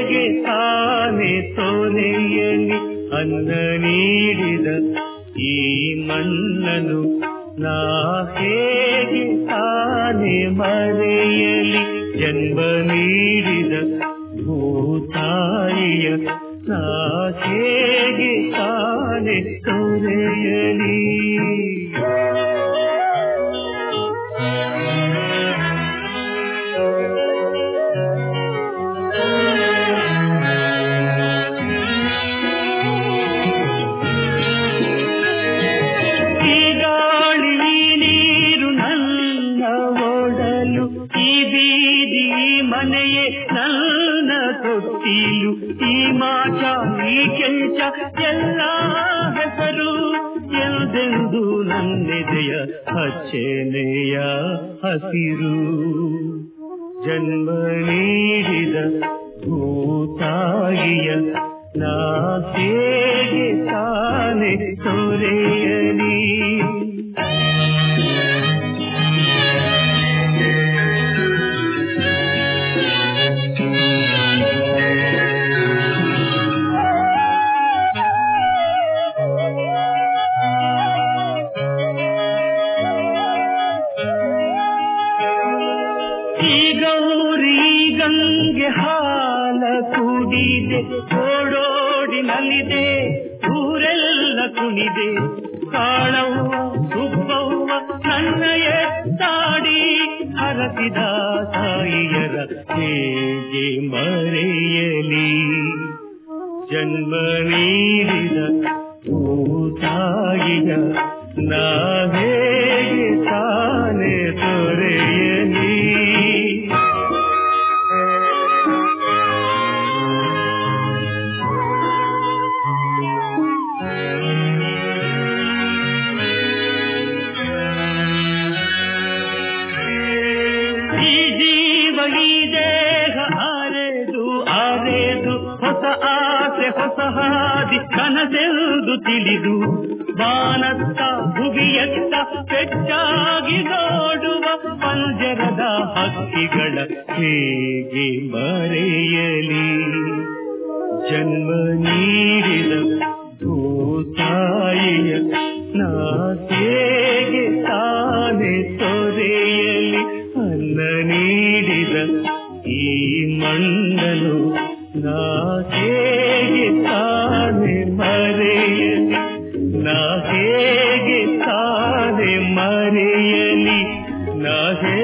ಹೇಗೆ ತಾನೆ ತೊರೆಯಲಿ ಅನ್ನ ನೀಡಿದ ಈ ಮಣ್ಣನು ನಾ ಹೇಗೆ ತಾನೆ ಮರೆಯಲಿ ಜನ್ಮ ನೀಡಿದ ಭೂತಾಯಿಯ ನಾ ಹೇಗೆ ತಾನೆ ತೊರೆಯಲಿ ಈ ಗಾಳಿ ಈ ನೀರು ನನ್ನ ಓಡಲು ಈ ಬೀದಿ ಈ ಮನೆಯೇ ನನ್ನ ತೊಟ್ಟಿಲು ಈ ಮಾಚ ಈ ಕೆಂಚ ಎಲ್ಲ ಹೆಸರು ಎಂದೆಂದು ನನ್ನೆದೆಯ ಹಚ್ಚೆನೆಯ ಹಸಿರು ಜನ್ಮ ನೀಡಿದ ಭೂತಾಯಿಯ ನಾ ಹೇಗೆ ತಾನೆ ತೊರೆಯಲಿ ಈ ಗೌರಿ ಗಂಗೆ ಹಾಲ ಕುಡಿದೆ ಓಡೋಡಿ ನಲಿದೆ ಊರೆಲ್ಲ ಕುಣಿದೆ ಕಾಳವ್ವ ಸುಬ್ಬವ್ವ ನನ್ನ ಎತ್ತಾಡಿ ಹರಸಿದ ತಾಯಿಯರ ಹೇಗೆ ಮರೆಯಲಿ ಜನ್ಮ ನೀಡಿದ ಭೂತಾಯಿಯ ನಾ ಹೇಗೆ ತಾನೆ ತೊರೆಯಲಿ ಈ ಜೀವ ಈ ದೇಹ ಆರೆದು ಆರೆದು ಹೊಸ ಆಸೆ ಹೊಸ ಹಾದಿ ಕನಸೆಂದು ತಿಳಿದು ಬಾನತ್ತ ಭುವಿಯತ್ತ ಪೆಚ್ಚಾಗಿ ನೋಡುವ ಪಂಜರದ ಹಕ್ಕಿಗಳ ಹೇಗೆ ಮರೆಯಲಿ ಜನ್ಮ ನೀಡಿದ ಭೂತಾಯಿಯ ನಾ ಹೇಗೆ ತಾನೆ ತೊರೆಯಲಿ ಅನ್ನ ನೀಡಿದ ಈ ಮಣ್ಣನು ನಾ ಹೇಗೆ ತಾನೆ ಮರೆಯಲಿ ನಾ ಹೇಗೆ ತಾನೆ ಮರೆಯಲಿ ನಾ ಹೇಗೆ